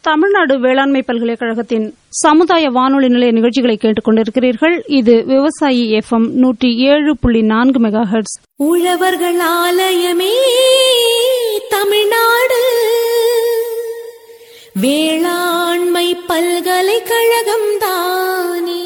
தமிழ்நாடு வேளாண்மை பல்கலைக்கழகத்தின் சமுதாய வானொலி நிலைய நிகழ்ச்சிகளை கேட்டுக் கொண்டிருக்கிறீர்கள் இது விவசாயி எஃப்எம் நூற்றி ஏழு புள்ளி நான்கு மெகா ஹெர்ட்ஸ் உழவர்கள் ஆலயமே தமிழ்நாடு வேளாண்மை பல்கலைக்கழகம் தானே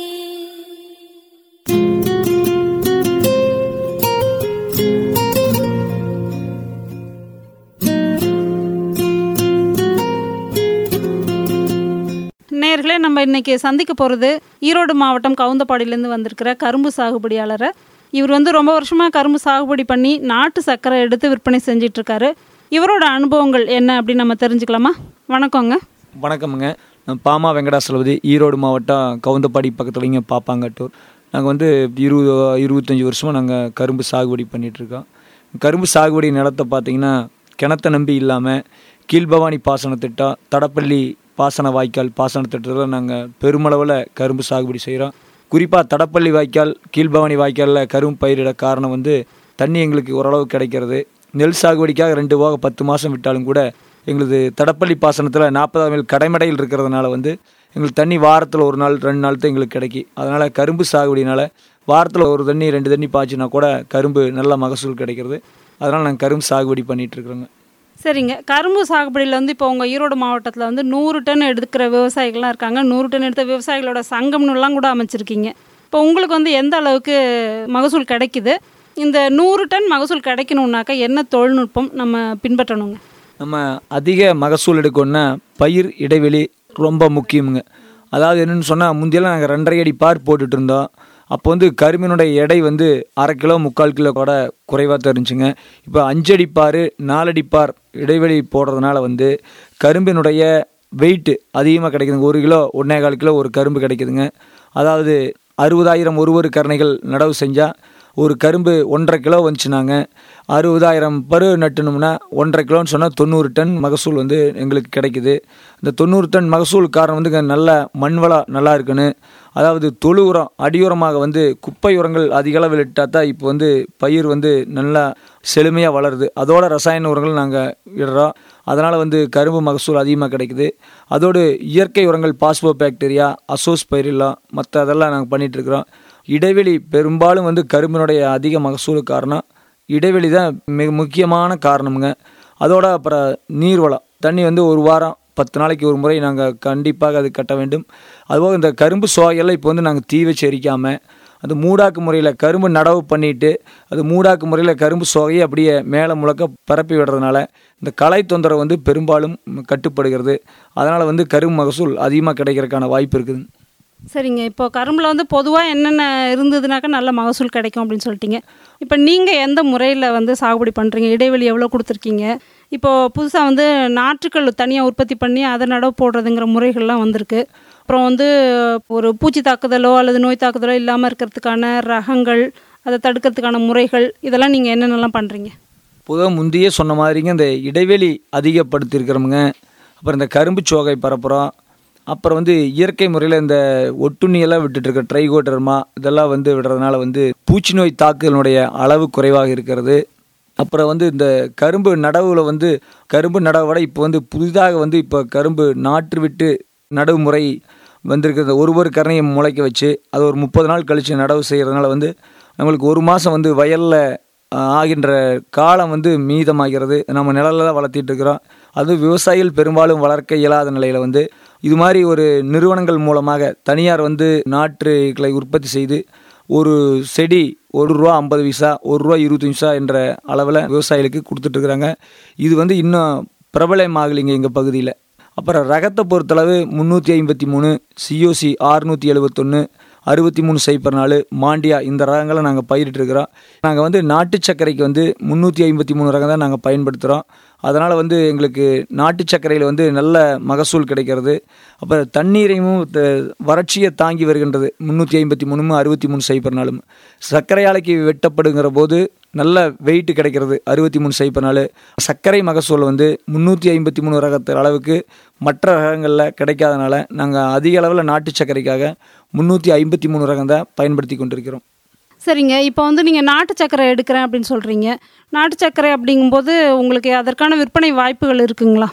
நேர்களே நம்ம இன்னைக்கு சந்திக்க போகிறது ஈரோடு மாவட்டம் கவுந்தப்பாடியிலேருந்து வந்திருக்கிற கரும்பு சாகுபடியாளரை இவர் வந்து ரொம்ப வருஷமாக கரும்பு சாகுபடி பண்ணி நாட்டு சர்க்கரை எடுத்து விற்பனை செஞ்சிட்டு இருக்காரு இவரோட அனுபவங்கள் என்ன அப்படின்னு நம்ம தெரிஞ்சுக்கலாமா வணக்கங்க வணக்கமுங்க நான் பாமா வெங்கடாசலபதி ஈரோடு மாவட்டம் கவுந்தப்பாடி பக்கத்துலங்க பாப்பாங்கட்டூர் நாங்கள் வந்து இருபது இருபத்தஞ்சி வருஷமாக நாங்கள் கரும்பு சாகுபடி பண்ணிகிட்ருக்கோம் கரும்பு சாகுபடி நிலத்தை பார்த்தீங்கன்னா கிணத்தை நம்பி இல்லாமல் கீழ்பவானி பாசன திட்டம் தடப்பள்ளி பாசன வாய்க்கால் பாசன திட்டத்தில் நாங்கள் பெருமளவில் கரும்பு சாகுபடி செய்கிறோம் குறிப்பாக தடப்பள்ளி வாய்க்கால் கீழ்பவானி வாய்க்காலில் கரும்பு பயிரிட காரணம் வந்து தண்ணி எங்களுக்கு ஓரளவு கிடைக்கிறது நெல் சாகுபடிக்காக ரெண்டு போக பத்து மாதம் விட்டாலும் கூட எங்களது தடப்பள்ளி பாசனத்தில் நாற்பதாம் மைல் கடைமடையில் இருக்கிறதுனால வந்து எங்களுக்கு தண்ணி வாரத்தில் ஒரு நாள் ரெண்டு நாள் தான் எங்களுக்கு கிடைக்கி அதனால் கரும்பு சாகுபடினால வாரத்தில் ஒரு தண்ணி ரெண்டு தண்ணி பாய்ச்சினா கூட கரும்பு நல்ல மகசூல் கிடைக்கிறது அதனால் நாங்கள் கரும்பு சாகுபடி பண்ணிகிட்ருக்குறோங்க சரிங்க கரும்பு சாகுபடியில் வந்து இப்போ உங்கள் ஈரோடு மாவட்டத்தில் வந்து நூறு டன் எடுக்கிற விவசாயிகள்லாம் இருக்காங்க நூறு டன் எடுத்த விவசாயிகளோட சங்கம்னுலாம் கூட அமைச்சிருக்கீங்க இப்போ உங்களுக்கு வந்து எந்த அளவுக்கு மகசூல் கிடைக்குது இந்த நூறு டன் மகசூல் கிடைக்கணுன்னாக்கா என்ன தொழில்நுட்பம் நம்ம பின்பற்றணுங்க நம்ம அதிக மகசூல் எடுக்கணும்னா பயிர் இடைவெளி ரொம்ப முக்கியமுங்க அதாவது என்னென்னு சொன்னால் முந்தியெல்லாம் நாங்கள் ரெண்டரை அடி பார் போட்டுட்டு இருந்தோம் அப்போ வந்து கரும்பினுடைய எடை வந்து அரை கிலோ முக்கால் கிலோ கூட குறைவாக தான் இருந்துச்சுங்க இப்போ அஞ்சடி பார் நாலடி பார் இடைவெளி போடுறதுனால வந்து கரும்பினுடைய வெயிட்டு அதிகமாக கிடைக்குதுங்க ஒரு கிலோ ஒன்றே கால் கிலோ ஒரு கரும்பு கிடைக்குதுங்க அதாவது அறுபதாயிரம் ஒரு ஒரு கரணைகள் நடவு செஞ்சால் ஒரு கரும்பு ஒன்றரை கிலோ வந்துச்சுனாங்க அறுபதாயிரம் பரு நட்டுனோம்னா ஒன்றரை கிலோன்னு சொன்னால் தொண்ணூறு டன் மகசூல் வந்து எங்களுக்கு கிடைக்குது இந்த தொண்ணூறு டன் மகசூல் காரணம் வந்து இங்க நல்ல மண் வளம் நல்லா இருக்குன்னு அதாவது தொழு உரம் அடியுரமாக வந்து குப்பை உரங்கள் அதிக அளவில் இட்டால் தான் இப்போ வந்து பயிர் வந்து நல்லா செழுமையாக வளருது அதோட ரசாயன உரங்கள் நாங்கள் இடுறோம் அதனால் வந்து கரும்பு மகசூல் அதிகமாக கிடைக்குது அதோடு இயற்கை உரங்கள் பாஸ்போ பாக்டீரியா அசோஸ் பயிரில்லாம் மற்ற அதெல்லாம் நாங்கள் பண்ணிகிட்ருக்குறோம் இடைவெளி பெரும்பாலும் வந்து கரும்பினுடைய அதிக மகசூல் காரணம் இடைவெளி தான் மிக முக்கியமான காரணமுங்க அதோட அப்புறம் நீர்வளம் தண்ணி வந்து ஒரு வாரம் பத்து நாளைக்கு ஒரு முறை நாங்கள் கண்டிப்பாக அது கட்ட வேண்டும் அதுபோக இந்த கரும்பு சோகையெல்லாம் இப்போ வந்து நாங்கள் தீ வச்சு எரிக்காமல் அது மூடாக்கு முறையில் கரும்பு நடவு பண்ணிட்டு அது மூடாக்கு முறையில் கரும்பு சோகையை அப்படியே மேலே முழக்க பரப்பி விடுறதுனால இந்த களை தொந்தரவு வந்து பெரும்பாலும் கட்டுப்படுகிறது அதனால் வந்து கரும்பு மகசூல் அதிகமாக கிடைக்கிறதுக்கான வாய்ப்பு இருக்குது சரிங்க இப்போ கரும்பில் வந்து பொதுவாக என்னென்ன இருந்ததுனாக்கா நல்ல மகசூல் கிடைக்கும் அப்படின்னு சொல்லிட்டீங்க இப்போ நீங்கள் எந்த முறையில் வந்து சாகுபடி பண்ணுறீங்க இடைவெளி எவ்வளோ கொடுத்துருக்கீங்க இப்போது புதுசாக வந்து நாற்றுக்கள் தனியாக உற்பத்தி பண்ணி அதை நடவு போடுறதுங்கிற முறைகள்லாம் வந்திருக்கு அப்புறம் வந்து ஒரு பூச்சி தாக்குதலோ அல்லது நோய் தாக்குதலோ இல்லாமல் இருக்கிறதுக்கான ரகங்கள் அதை தடுக்கிறதுக்கான முறைகள் இதெல்லாம் நீங்கள் என்னென்னலாம் பண்ணுறீங்க பொதுவாக முந்தையே சொன்ன மாதிரிங்க இந்த இடைவெளி அதிகப்படுத்தியிருக்கிறோமுங்க அப்புறம் இந்த கரும்பு சோகை பரப்புகிறோம் அப்புறம் வந்து இயற்கை முறையில் இந்த ஒட்டுண்ணியெல்லாம் விட்டுட்டு இருக்க ட்ரைகோட்டர்மா இதெல்லாம் வந்து விடுறதுனால வந்து பூச்சி நோய் தாக்குதலுடைய அளவு குறைவாக இருக்கிறது அப்புறம் வந்து இந்த கரும்பு நடவுல வந்து கரும்பு நடவை விட இப்போ வந்து புதிதாக வந்து இப்போ கரும்பு நாற்று விட்டு நடவு முறை வந்திருக்கிறது ஒரு ஒரு கரணையை முளைக்க வச்சு அது ஒரு முப்பது நாள் கழித்து நடவு செய்கிறதுனால வந்து நம்மளுக்கு ஒரு மாதம் வந்து வயலில் ஆகின்ற காலம் வந்து மீதமாகிறது நம்ம நிழலில் தான் வளர்த்திட்டு இருக்கிறோம் அது விவசாயிகள் பெரும்பாலும் வளர்க்க இயலாத நிலையில் வந்து இது மாதிரி ஒரு நிறுவனங்கள் மூலமாக தனியார் வந்து நாற்றுகளை உற்பத்தி செய்து ஒரு செடி ஒரு ரூபா ஐம்பது பைசா ஒரு ரூபா இருபத்தஞ்சு பைசா என்ற அளவில் விவசாயிகளுக்கு கொடுத்துட்ருக்குறாங்க இது வந்து இன்னும் பிரபலமாகலைங்க எங்கள் பகுதியில் அப்புறம் ரகத்தை பொறுத்தளவு முந்நூற்றி ஐம்பத்தி மூணு சிஓசி ஆறுநூற்றி எழுபத்தொன்று அறுபத்தி மூணு சைப்பர் நாலு மாண்டியா இந்த ரகங்களை நாங்கள் பயிரிட்டுருக்கிறோம் நாங்கள் வந்து நாட்டு சர்க்கரைக்கு வந்து முந்நூற்றி ஐம்பத்தி மூணு ரகம் தான் நாங்கள் பயன்படுத்துகிறோம் அதனால் வந்து எங்களுக்கு நாட்டு சர்க்கரையில் வந்து நல்ல மகசூல் கிடைக்கிறது அப்புறம் தண்ணீரையும் த- வறட்சியை தாங்கி வருகின்றது முந்நூற்றி ஐம்பத்தி மூணு அறுபத்தி மூணு சைப்பர் நாலும் சர்க்கரை ஆலைக்கு வெட்டப்படுங்கிற போது நல்ல வெயிட் கிடைக்கிறது அறுபத்தி மூணு சைப்பர் நாலு சர்க்கரை மகசூல் வந்து முந்நூற்றி ஐம்பத்தி மூணு ரகத்து அளவுக்கு மற்ற ரகங்களில் கிடைக்காதனால நாங்கள் அதிக அளவில் நாட்டு சர்க்கரைக்காக முந்நூற்றி ஐம்பத்தி மூணு ரகம் தான் பயன்படுத்தி கொண்டிருக்கிறோம் சரிங்க இப்போ வந்து நீங்கள் நாட்டு சர்க்கரை எடுக்கிறேன் அப்படின்னு சொல்கிறீங்க நாட்டு சர்க்கரை அப்படிங்கும்போது உங்களுக்கு அதற்கான விற்பனை வாய்ப்புகள் இருக்குங்களா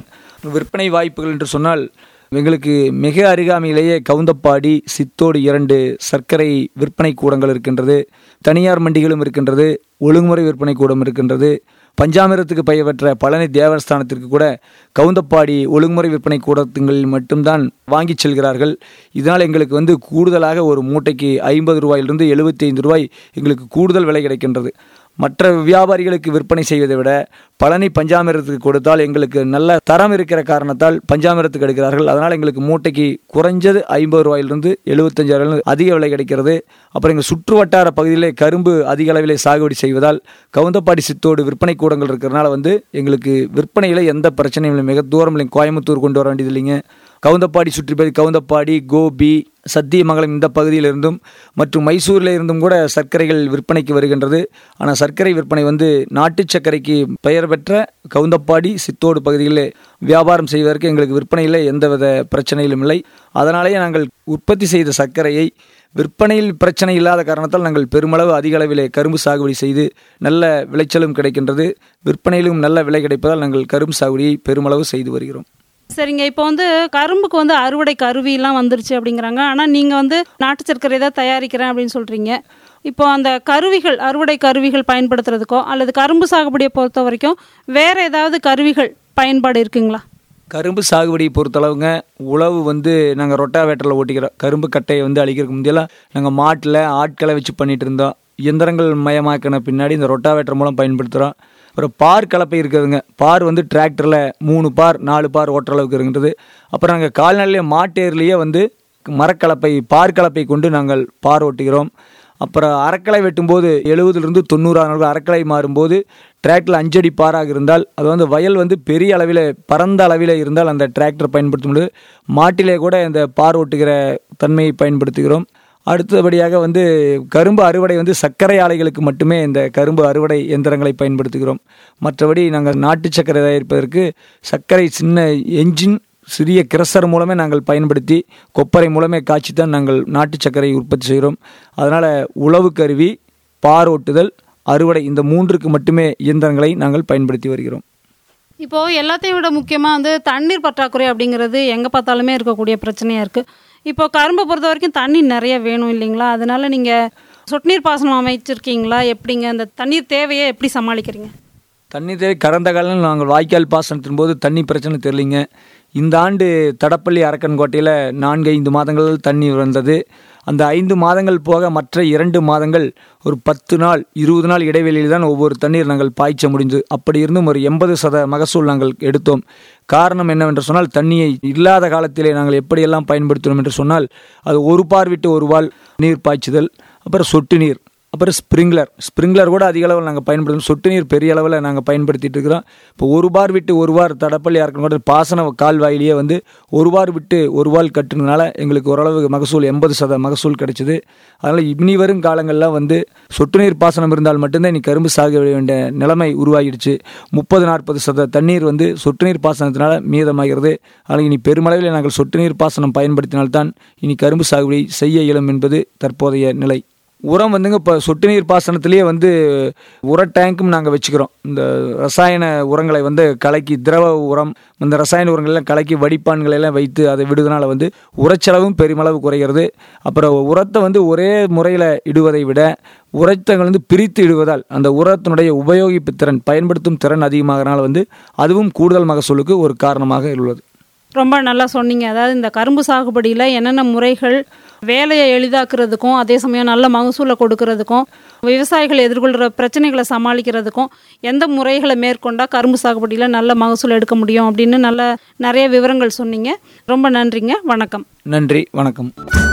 விற்பனை வாய்ப்புகள் என்று சொன்னால் எங்களுக்கு மிக அருகாமையிலேயே கவுந்தப்பாடி சித்தோடு இரண்டு சர்க்கரை விற்பனை கூடங்கள் இருக்கின்றது தனியார் மண்டிகளும் இருக்கின்றது ஒழுங்குமுறை விற்பனை கூடம் இருக்கின்றது பஞ்சாமிரத்துக்கு பெயர் பெற்ற பழனி தேவஸ்தானத்திற்கு கூட கவுந்தப்பாடி ஒழுங்குமுறை விற்பனை கூடத்துங்களில் மட்டும்தான் வாங்கி செல்கிறார்கள் இதனால் எங்களுக்கு வந்து கூடுதலாக ஒரு மூட்டைக்கு ஐம்பது ரூபாயிலிருந்து எழுபத்தி ஐந்து ரூபாய் எங்களுக்கு கூடுதல் விலை கிடைக்கின்றது மற்ற வியாபாரிகளுக்கு விற்பனை செய்வதை விட பழனி பஞ்சாமிரத்துக்கு கொடுத்தால் எங்களுக்கு நல்ல தரம் இருக்கிற காரணத்தால் பஞ்சாமிரத்துக்கு எடுக்கிறார்கள் அதனால் எங்களுக்கு மூட்டைக்கு குறைஞ்சது ஐம்பது ரூபாயிலிருந்து எழுபத்தஞ்சாயிரம் அதிக விலை கிடைக்கிறது அப்புறம் எங்கள் சுற்று வட்டார பகுதியிலே கரும்பு அதிக அளவிலே சாகுபடி செய்வதால் கவுந்தப்பாடி சித்தோடு விற்பனை கூடங்கள் இருக்கிறனால வந்து எங்களுக்கு விற்பனையில் எந்த பிரச்சனையும் இல்லை மிக தூரம் இல்லை கோயம்புத்தூர் கொண்டு வர வேண்டியது இல்லைங்க கவுந்தப்பாடி சுற்றி பகுதி கவுந்தப்பாடி கோபி சத்தியமங்கலம் இந்த பகுதியிலிருந்தும் மற்றும் மைசூரில் இருந்தும் கூட சர்க்கரைகள் விற்பனைக்கு வருகின்றது ஆனால் சர்க்கரை விற்பனை வந்து நாட்டு சர்க்கரைக்கு பெயர் பெற்ற கவுந்தப்பாடி சித்தோடு பகுதிகளில் வியாபாரம் செய்வதற்கு எங்களுக்கு விற்பனையில் எந்தவித பிரச்சனையிலும் இல்லை அதனாலேயே நாங்கள் உற்பத்தி செய்த சர்க்கரையை விற்பனையில் பிரச்சனை இல்லாத காரணத்தால் நாங்கள் பெருமளவு அதிக அளவிலே கரும்பு சாகுபடி செய்து நல்ல விளைச்சலும் கிடைக்கின்றது விற்பனையிலும் நல்ல விலை கிடைப்பதால் நாங்கள் கரும்பு சாகுபடியை பெருமளவு செய்து வருகிறோம் சரிங்க இப்போ வந்து கரும்புக்கு வந்து அறுவடை கருவிலாம் வந்துருச்சு அப்படிங்கிறாங்க ஆனால் நீங்கள் வந்து நாட்டு சர்க்கரை தான் தயாரிக்கிறேன் அப்படின்னு சொல்கிறீங்க இப்போ அந்த கருவிகள் அறுவடை கருவிகள் பயன்படுத்துறதுக்கோ அல்லது கரும்பு சாகுபடியை பொறுத்த வரைக்கும் வேறு ஏதாவது கருவிகள் பயன்பாடு இருக்குங்களா கரும்பு சாகுபடியை பொறுத்தளவுங்க உழவு வந்து நாங்கள் ரொட்டாவேட்டரில் ஓட்டிக்கிறோம் கரும்பு கட்டையை வந்து அழிக்கிறதுக்கு முந்தையெல்லாம் நாங்கள் மாட்டில் ஆட்களை வச்சு பண்ணிட்டு இருந்தோம் இயந்திரங்கள் மயமாக்கின பின்னாடி இந்த ரொட்டாவேட்டர் மூலம் பயன்படுத்துகிறோம் அப்புறம் பார் கலப்பை இருக்குதுங்க பார் வந்து டிராக்டரில் மூணு பார் நாலு பார் ஓட்டுற அளவுக்கு இருக்கின்றது அப்புறம் நாங்கள் கால்நடையிலே மாட்டேர்லேயே வந்து மரக்கலப்பை பார் கலப்பை கொண்டு நாங்கள் பார் ஓட்டுகிறோம் அப்புறம் அறக்கலை வெட்டும்போது எழுபதுலேருந்து தொண்ணூறாம் நாள் அறக்கலை மாறும்போது டிராக்டரில் அஞ்சடி பாராக இருந்தால் அது வந்து வயல் வந்து பெரிய அளவில் பரந்த அளவில் இருந்தால் அந்த டிராக்டர் பயன்படுத்த முடியாது மாட்டிலே கூட இந்த பார் ஓட்டுகிற தன்மையை பயன்படுத்துகிறோம் அடுத்தபடியாக வந்து கரும்பு அறுவடை வந்து சர்க்கரை ஆலைகளுக்கு மட்டுமே இந்த கரும்பு அறுவடை இயந்திரங்களை பயன்படுத்துகிறோம் மற்றபடி நாங்கள் நாட்டு சர்க்கரை தயாரிப்பதற்கு சர்க்கரை சின்ன என்ஜின் சிறிய கிரசர் மூலமே நாங்கள் பயன்படுத்தி கொப்பரை மூலமே காய்ச்சி தான் நாங்கள் நாட்டு சர்க்கரை உற்பத்தி செய்கிறோம் அதனால் உழவு கருவி பாரோட்டுதல் அறுவடை இந்த மூன்றுக்கு மட்டுமே இயந்திரங்களை நாங்கள் பயன்படுத்தி வருகிறோம் இப்போது எல்லாத்தையும் விட முக்கியமாக வந்து தண்ணீர் பற்றாக்குறை அப்படிங்கிறது எங்கே பார்த்தாலுமே இருக்கக்கூடிய பிரச்சனையாக இருக்குது இப்போ கரும்பை பொறுத்த வரைக்கும் தண்ணி நிறைய வேணும் இல்லைங்களா அதனால நீங்கள் சொட்டு நீர் பாசனம் அமைச்சிருக்கீங்களா எப்படிங்க அந்த தண்ணீர் தேவையை எப்படி சமாளிக்கிறீங்க தண்ணி தேவை கடந்த காலம் நாங்கள் வாய்க்கால் பாசனத்தின் போது தண்ணி பிரச்சனை தெரியலிங்க இந்த ஆண்டு தடப்பள்ளி அரக்கன்கோட்டையில் நான்கு ஐந்து மாதங்கள் தண்ணி வந்தது அந்த ஐந்து மாதங்கள் போக மற்ற இரண்டு மாதங்கள் ஒரு பத்து நாள் இருபது நாள் இடைவெளியில் தான் ஒவ்வொரு தண்ணீர் நாங்கள் பாய்ச்ச முடிஞ்சு அப்படி இருந்தும் ஒரு எண்பது சத மகசூல் நாங்கள் எடுத்தோம் காரணம் என்னவென்று சொன்னால் தண்ணியை இல்லாத காலத்திலே நாங்கள் எப்படியெல்லாம் பயன்படுத்தினோம் என்று சொன்னால் அது ஒரு பார் விட்டு ஒரு வால் நீர் பாய்ச்சுதல் அப்புறம் சொட்டு நீர் அப்புறம் ஸ்ப்ரிங்க்லர் ஸ்ப்ரிங்க்லர் கூட அதிக அளவில் நாங்கள் பயன்படுத்தும் சொட்டு நீர் பெரிய அளவில் நாங்கள் பயன்படுத்திட்டு இருக்கிறோம் இப்போ ஒரு பார் விட்டு ஒரு வார் தடப்பள்ளி இறக்கணும் கூட பாசன கால்வாயிலேயே வந்து ஒரு வார் விட்டு ஒரு வால் கட்டுனதுனால எங்களுக்கு ஓரளவு மகசூல் எண்பது சத மகசூல் கிடைச்சிது அதனால் இனி வரும் காலங்களில் வந்து சொட்டு நீர் பாசனம் இருந்தால் மட்டும்தான் இனி கரும்பு சாக வேண்டிய நிலைமை உருவாகிடுச்சு முப்பது நாற்பது சத தண்ணீர் வந்து சொட்டு நீர் பாசனத்தினால மீதமாகிறது அதனால் இனி பெருமளவில் நாங்கள் சொட்டு நீர் பாசனம் பயன்படுத்தினால்தான் இனி கரும்பு சாகுபடி செய்ய இயலும் என்பது தற்போதைய நிலை உரம் வந்துங்க இப்போ சொட்டு நீர் பாசனத்திலேயே வந்து உர டேங்க்கும் நாங்கள் வச்சுக்கிறோம் இந்த ரசாயன உரங்களை வந்து கலக்கி திரவ உரம் இந்த ரசாயன உரங்கள்லாம் கலக்கி வடிப்பான்களை எல்லாம் வைத்து அதை விடுவதனால வந்து உரச்செலவும் பெருமளவு குறைகிறது அப்புறம் உரத்தை வந்து ஒரே முறையில் இடுவதை விட உரத்தங்கள் வந்து பிரித்து இடுவதால் அந்த உரத்தினுடைய உபயோகிப்பு திறன் பயன்படுத்தும் திறன் அதிகமாகறனால வந்து அதுவும் கூடுதல் மகசூலுக்கு ஒரு காரணமாக உள்ளது ரொம்ப நல்லா சொன்னீங்க அதாவது இந்த கரும்பு சாகுபடியில் என்னென்ன முறைகள் வேலையை எளிதாக்குறதுக்கும் அதே சமயம் நல்ல மகசூலை கொடுக்கறதுக்கும் விவசாயிகள் எதிர்கொள்கிற பிரச்சனைகளை சமாளிக்கிறதுக்கும் எந்த முறைகளை மேற்கொண்டால் கரும்பு சாகுபடியில் நல்ல மகசூல் எடுக்க முடியும் அப்படின்னு நல்ல நிறைய விவரங்கள் சொன்னீங்க ரொம்ப நன்றிங்க வணக்கம் நன்றி வணக்கம்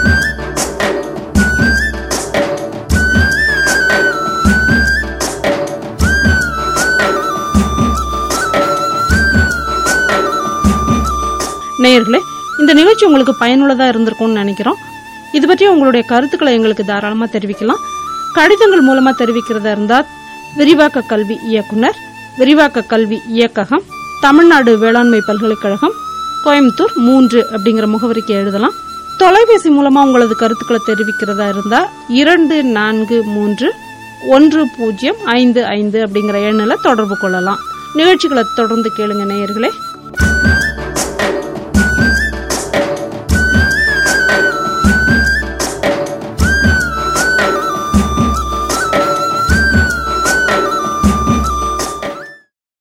நேயர்களே இந்த நிகழ்ச்சி உங்களுக்கு பயனுள்ளதாக இருந்திருக்கும்னு நினைக்கிறோம் இது பற்றி உங்களுடைய கருத்துக்களை எங்களுக்கு தாராளமாக தெரிவிக்கலாம் கடிதங்கள் மூலமாக தெரிவிக்கிறதா இருந்தால் விரிவாக்க கல்வி இயக்குனர் விரிவாக்க கல்வி இயக்ககம் தமிழ்நாடு வேளாண்மை பல்கலைக்கழகம் கோயம்புத்தூர் மூன்று அப்படிங்கிற முகவரிக்கு எழுதலாம் தொலைபேசி மூலமாக உங்களது கருத்துக்களை தெரிவிக்கிறதா இருந்தால் இரண்டு நான்கு மூன்று ஒன்று பூஜ்ஜியம் ஐந்து ஐந்து அப்படிங்கிற எண்ணில் தொடர்பு கொள்ளலாம் நிகழ்ச்சிகளை தொடர்ந்து கேளுங்க நேயர்களே